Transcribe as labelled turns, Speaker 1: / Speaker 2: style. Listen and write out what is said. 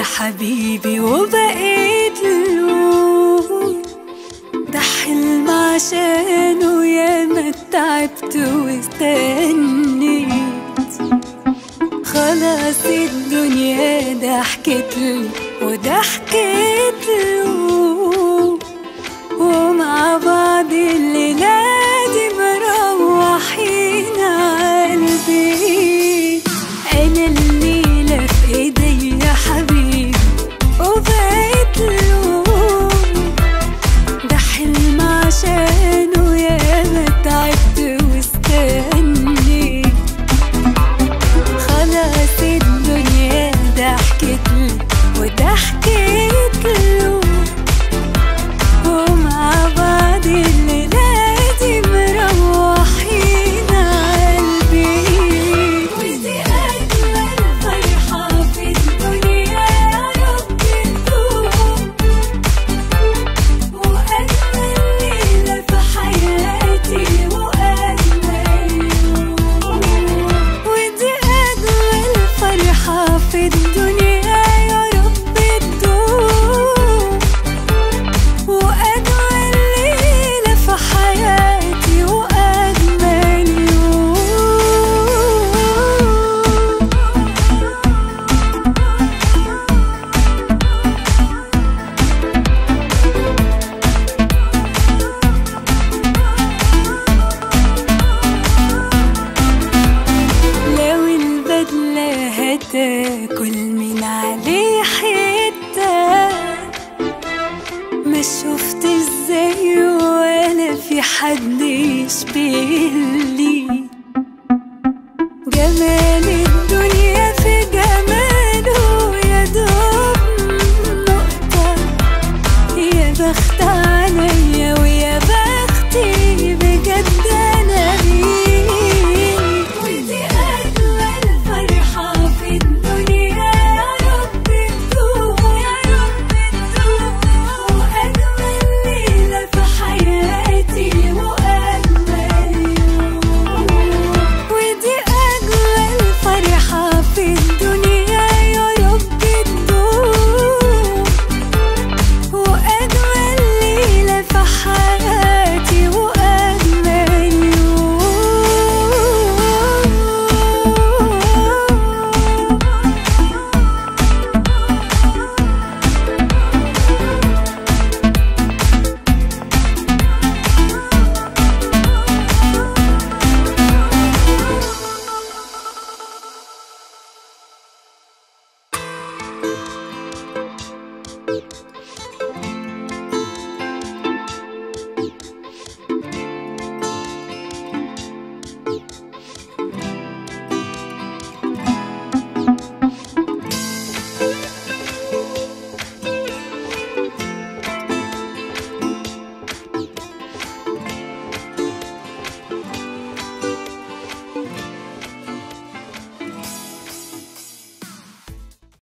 Speaker 1: حبيبي وبقيت له ده حلم عشانه ياما تعبت واستنيت خلاص الدنيا ضحكت لي وضحكت له ومع بعض الليلة دي مروحين عالبيت أنا الليلة في إيدي يا حبيبي وبقيت له ده حلم عشانه ياما تعبت واستنيت خلاص الدنيا ضحكت لي وضحكت له ومع بعض الليلة دي مروحين عالبيت ودي أجمل فرحة في الدنيا يا رب تدوم وأجمل ليلة في حياتي وأجمل يوم ودي أجمل فرحة في الدنيا يا رب تدوم وأجمل ليلة في حياتي وأجمل يوم لو البدلة هتاكل من عليه حتة ما شفت ازاي ولا في حد يشبه لي جمال